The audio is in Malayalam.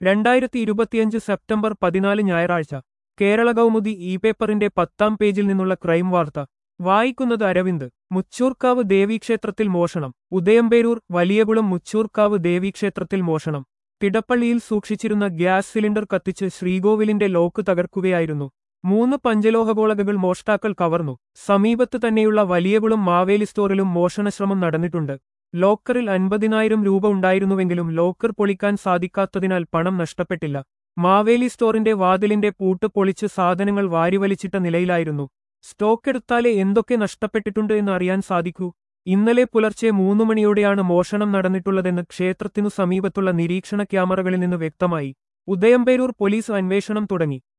രണ്ടായിരത്തി ഇരുപത്തിയഞ്ച് സെപ്റ്റംബർ പതിനാല് ഞായറാഴ്ച കേരള കൗമുദി ഇ പേപ്പറിന്റെ പത്താം പേജിൽ നിന്നുള്ള ക്രൈം വാർത്ത വായിക്കുന്നത് അരവിന്ദ് മുച്ചൂർക്കാവ് ദേവീക്ഷേത്രത്തിൽ മോഷണം ഉദയംപേരൂർ വലിയകുളം മുച്ചൂർക്കാവ് ദേവീക്ഷേത്രത്തിൽ മോഷണം തിടപ്പള്ളിയിൽ സൂക്ഷിച്ചിരുന്ന ഗ്യാസ് സിലിണ്ടർ കത്തിച്ച് ശ്രീകോവിലിന്റെ ലോക്ക് തകർക്കുകയായിരുന്നു മൂന്ന് പഞ്ചലോഹഗോളകകൾ മോഷ്ടാക്കൾ കവർന്നു സമീപത്ത് തന്നെയുള്ള വലിയകുളം മാവേലി സ്റ്റോറിലും മോഷണശ്രമം നടന്നിട്ടുണ്ട് ലോക്കറിൽ അൻപതിനായിരം രൂപ ഉണ്ടായിരുന്നുവെങ്കിലും ലോക്കർ പൊളിക്കാൻ സാധിക്കാത്തതിനാൽ പണം നഷ്ടപ്പെട്ടില്ല മാവേലി സ്റ്റോറിന്റെ വാതിലിന്റെ പൂട്ട് പൊളിച്ച് സാധനങ്ങൾ വാരിവലിച്ചിട്ട നിലയിലായിരുന്നു സ്റ്റോക്കെടുത്താലേ എന്തൊക്കെ നഷ്ടപ്പെട്ടിട്ടുണ്ട് എന്ന് അറിയാൻ സാധിക്കൂ ഇന്നലെ പുലർച്ചെ മൂന്നു മണിയോടെയാണ് മോഷണം നടന്നിട്ടുള്ളതെന്ന് ക്ഷേത്രത്തിനു സമീപത്തുള്ള നിരീക്ഷണ ക്യാമറകളിൽ നിന്ന് വ്യക്തമായി ഉദയംപേരൂർ പോലീസ് അന്വേഷണം തുടങ്ങി